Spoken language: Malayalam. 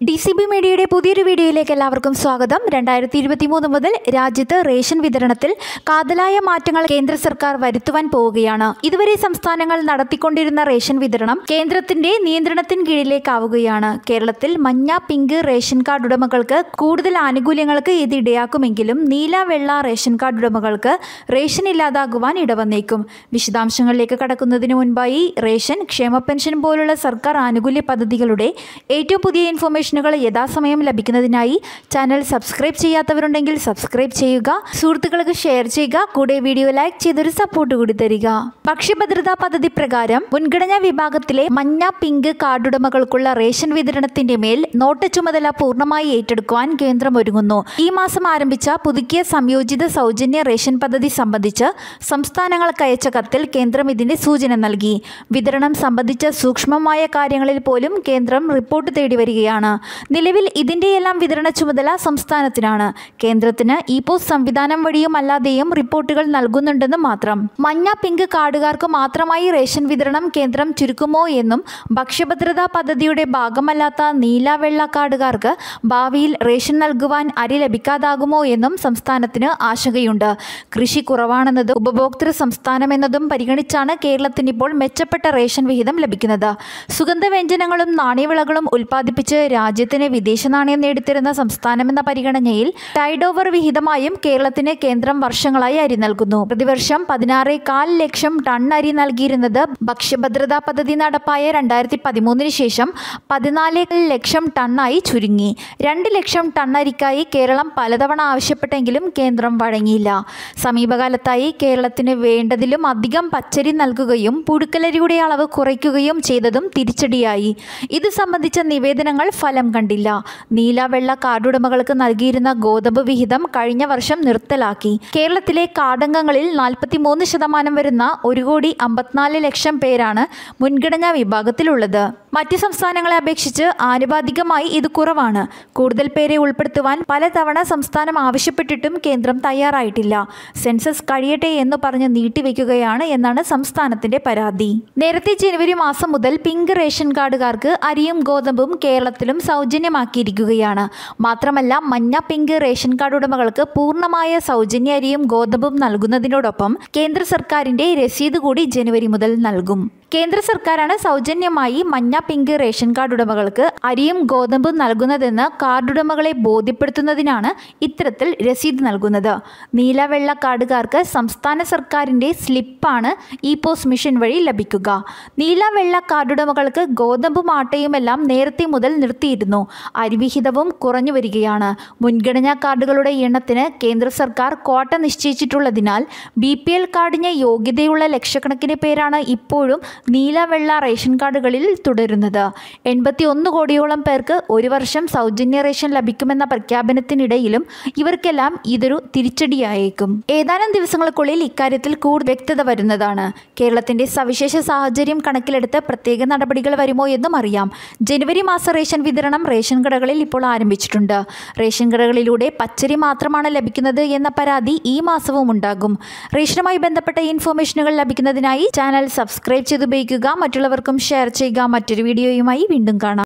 ഡി സി ബി മീഡിയയുടെ പുതിയൊരു വീഡിയോയിലേക്ക് എല്ലാവർക്കും സ്വാഗതം രണ്ടായിരത്തി ഇരുപത്തി മൂന്ന് മുതൽ രാജ്യത്ത് റേഷൻ വിതരണത്തിൽ കാതലായ മാറ്റങ്ങൾ കേന്ദ്ര സർക്കാർ വരുത്തുവാൻ പോവുകയാണ് ഇതുവരെ സംസ്ഥാനങ്ങൾ നടത്തിക്കൊണ്ടിരുന്ന റേഷൻ വിതരണം കേന്ദ്രത്തിന്റെ നിയന്ത്രണത്തിന് കീഴിലേക്കാവുകയാണ് കേരളത്തിൽ മഞ്ഞ പിങ്ക് റേഷൻ കാർഡ് ഉടമകൾക്ക് കൂടുതൽ ആനുകൂല്യങ്ങൾക്ക് ഇത് ഇടയാക്കുമെങ്കിലും നീല വെള്ള റേഷൻ കാർഡ് ഉടമകൾക്ക് റേഷൻ ഇല്ലാതാകുവാൻ ഇടവന്നേക്കും വിശദാംശങ്ങളിലേക്ക് കടക്കുന്നതിന് മുൻപായി റേഷൻ ക്ഷേമ പെൻഷൻ പോലുള്ള സർക്കാർ ആനുകൂല്യ പദ്ധതികളുടെ ഏറ്റവും പുതിയ ഇൻഫർമേഷനുകൾ യഥാസമയം ലഭിക്കുന്നതിനായി ചാനൽ സബ്സ്ക്രൈബ് ചെയ്യാത്തവരുണ്ടെങ്കിൽ സബ്സ്ക്രൈബ് ചെയ്യുക സുഹൃത്തുക്കൾക്ക് ഷെയർ ചെയ്യുക കൂടെ വീഡിയോ ലൈക്ക് ചെയ്തൊരു സപ്പോർട്ട് കൂടി തരിക ഭക്ഷ്യഭദ്രതാ പദ്ധതി പ്രകാരം മുൻഗണനാ വിഭാഗത്തിലെ മഞ്ഞ പിങ്ക് കാർഡുടമകൾക്കുള്ള റേഷൻ വിതരണത്തിന്റെ മേൽ നോട്ട ചുമതല പൂർണ്ണമായി ഏറ്റെടുക്കുവാൻ കേന്ദ്രം ഒരുങ്ങുന്നു ഈ മാസം ആരംഭിച്ച പുതുക്കിയ സംയോജിത സൗജന്യ റേഷൻ പദ്ധതി സംബന്ധിച്ച് സംസ്ഥാനങ്ങൾക്ക് അയച്ച കത്തിൽ കേന്ദ്രം ഇതിന്റെ സൂചന നൽകി വിതരണം സംബന്ധിച്ച സൂക്ഷ്മമായ കാര്യങ്ങളിൽ പോലും കേന്ദ്രം റിപ്പോർട്ട് തേടി വരികയാണ് നിലവിൽ ഇതിന്റെയെല്ലാം വിതരണ ചുമതല സംസ്ഥാനത്തിനാണ് കേന്ദ്രത്തിന് ഇ പോസ്റ്റ് സംവിധാനം വഴിയും അല്ലാതെയും റിപ്പോർട്ടുകൾ നൽകുന്നുണ്ടെന്ന് മാത്രം മഞ്ഞ പിങ്ക് കാർഡുകാർക്ക് മാത്രമായി റേഷൻ വിതരണം കേന്ദ്രം ചുരുക്കുമോ എന്നും ഭക്ഷ്യഭദ്രതാ പദ്ധതിയുടെ ഭാഗമല്ലാത്ത നീല വെള്ള കാർഡുകാർക്ക് ഭാവിയിൽ റേഷൻ നൽകുവാൻ അരി ലഭിക്കാതാകുമോ എന്നും സംസ്ഥാനത്തിന് ആശങ്കയുണ്ട് കൃഷി കുറവാണെന്നതും ഉപഭോക്തൃ സംസ്ഥാനമെന്നതും പരിഗണിച്ചാണ് കേരളത്തിന് ഇപ്പോൾ മെച്ചപ്പെട്ട റേഷൻ വിഹിതം ലഭിക്കുന്നത് സുഗന്ധവ്യഞ്ജനങ്ങളും നാണ്യവിളകളും ഉൽപ്പാദിപ്പിച്ച് രാജ്യത്തിന് വിദേശ നാണയം നേടിത്തരുന്ന സംസ്ഥാനമെന്ന പരിഗണനയിൽ ടൈഡ് ഓവർ വിഹിതമായും കേരളത്തിന് കേന്ദ്രം വർഷങ്ങളായി അരി നൽകുന്നു പ്രതിവർഷം പതിനാറ് കാൽ ലക്ഷം ടൺ അരി നൽകിയിരുന്നത് ഭക്ഷ്യഭദ്രതാ പദ്ധതി നടപ്പായ രണ്ടായിരത്തി പതിമൂന്നിന് ശേഷം പതിനാല് ലക്ഷം ടണ്ണായി ചുരുങ്ങി രണ്ട് ലക്ഷം ടൺ അരിക്കായി കേരളം പലതവണ ആവശ്യപ്പെട്ടെങ്കിലും കേന്ദ്രം വഴങ്ങിയില്ല സമീപകാലത്തായി കേരളത്തിന് വേണ്ടതിലും അധികം പച്ചരി നൽകുകയും പുഴുക്കലരിയുടെ അളവ് കുറയ്ക്കുകയും ചെയ്തതും തിരിച്ചടിയായി ഇത് സംബന്ധിച്ച നിവേദനങ്ങൾ ഫലം കണ്ടില്ല നീല വെള്ള കാർഡുടമകൾക്ക് നൽകിയിരുന്ന ഗോതമ്പ് വിഹിതം കഴിഞ്ഞ വർഷം നിർത്തലാക്കി കേരളത്തിലെ കാർഡംഗങ്ങളിൽ നാൽപ്പത്തി മൂന്ന് ശതമാനം വരുന്ന ഒരു കോടി അമ്പത്തിനാല് ലക്ഷം പേരാണ് മുൻഗണനാ വിഭാഗത്തിലുള്ളത് മറ്റ് സംസ്ഥാനങ്ങളെ അപേക്ഷിച്ച് ആനുപാതികമായി ഇത് കുറവാണ് കൂടുതൽ പേരെ ഉൾപ്പെടുത്തുവാൻ പലതവണ സംസ്ഥാനം ആവശ്യപ്പെട്ടിട്ടും കേന്ദ്രം തയ്യാറായിട്ടില്ല സെൻസസ് കഴിയട്ടെ എന്ന് പറഞ്ഞ് നീട്ടിവെക്കുകയാണ് എന്നാണ് സംസ്ഥാനത്തിന്റെ പരാതി നേരത്തെ ജനുവരി മാസം മുതൽ പിങ്ക് റേഷൻ കാർഡുകാർക്ക് അരിയും ഗോതമ്പും കേരളത്തിലും സൗജന്യമാക്കിയിരിക്കുകയാണ് മാത്രമല്ല മഞ്ഞ പിങ്ക് റേഷൻ കാർഡ് ഉടമകൾക്ക് പൂർണ്ണമായ സൗജന്യ അരിയും ഗോതമ്പും നൽകുന്നതിനോടൊപ്പം കേന്ദ്ര സർക്കാരിന്റെ രസീത് കൂടി ജനുവരി മുതൽ നൽകും കേന്ദ്ര സർക്കാരാണ് സൗജന്യമായി മഞ്ഞ പിങ്ക് റേഷൻ കാർഡ് ഉടമകൾക്ക് അരിയും ഗോതമ്പും നൽകുന്നതെന്ന് കാർഡ് ഉടമകളെ ബോധ്യപ്പെടുത്തുന്നതിനാണ് ഇത്തരത്തിൽ രസീത് നൽകുന്നത് നീല വെള്ള കാർഡുകാർക്ക് സംസ്ഥാന സർക്കാരിൻ്റെ സ്ലിപ്പാണ് ഇ പോസ്റ്റ് മിഷൻ വഴി ലഭിക്കുക നീല വെള്ള കാർഡുടമകൾക്ക് ഗോതമ്പും ആട്ടയുമെല്ലാം നേരത്തെ മുതൽ നിർത്തിയിരുന്നു അരിവിഹിതവും കുറഞ്ഞു വരികയാണ് മുൻഗണനാ കാർഡുകളുടെ എണ്ണത്തിന് കേന്ദ്ര സർക്കാർ കോട്ട നിശ്ചയിച്ചിട്ടുള്ളതിനാൽ ബി പി എൽ കാർഡിന് യോഗ്യതയുള്ള ലക്ഷക്കണക്കിന് പേരാണ് ഇപ്പോഴും നീല വെള്ള റേഷൻ കാർഡുകളിൽ തുടരുന്നത് എൺപത്തി ഒന്ന് കോടിയോളം പേർക്ക് ഒരു വർഷം സൗജന്യ റേഷൻ ലഭിക്കുമെന്ന പ്രഖ്യാപനത്തിനിടയിലും ഇവർക്കെല്ലാം ഇതൊരു തിരിച്ചടിയായേക്കും ഏതാനും ദിവസങ്ങൾക്കുള്ളിൽ ഇക്കാര്യത്തിൽ കൂടുതൽ വ്യക്തത വരുന്നതാണ് കേരളത്തിന്റെ സവിശേഷ സാഹചര്യം കണക്കിലെടുത്ത് പ്രത്യേക നടപടികൾ വരുമോ എന്നും അറിയാം ജനുവരി മാസ റേഷൻ വിതരണം റേഷൻ കടകളിൽ ഇപ്പോൾ ആരംഭിച്ചിട്ടുണ്ട് റേഷൻ കടകളിലൂടെ പച്ചരി മാത്രമാണ് ലഭിക്കുന്നത് എന്ന പരാതി ഈ മാസവും ഉണ്ടാകും റേഷനുമായി ബന്ധപ്പെട്ട ഇൻഫോർമേഷനുകൾ ലഭിക്കുന്നതിനായി ചാനൽ സബ്സ്ക്രൈബ് ചെയ്ത് ഉപയോഗിക്കുക മറ്റുള്ളവർക്കും ഷെയർ ചെയ്യുക മറ്റൊരു വീഡിയോയുമായി വീണ്ടും കാണാം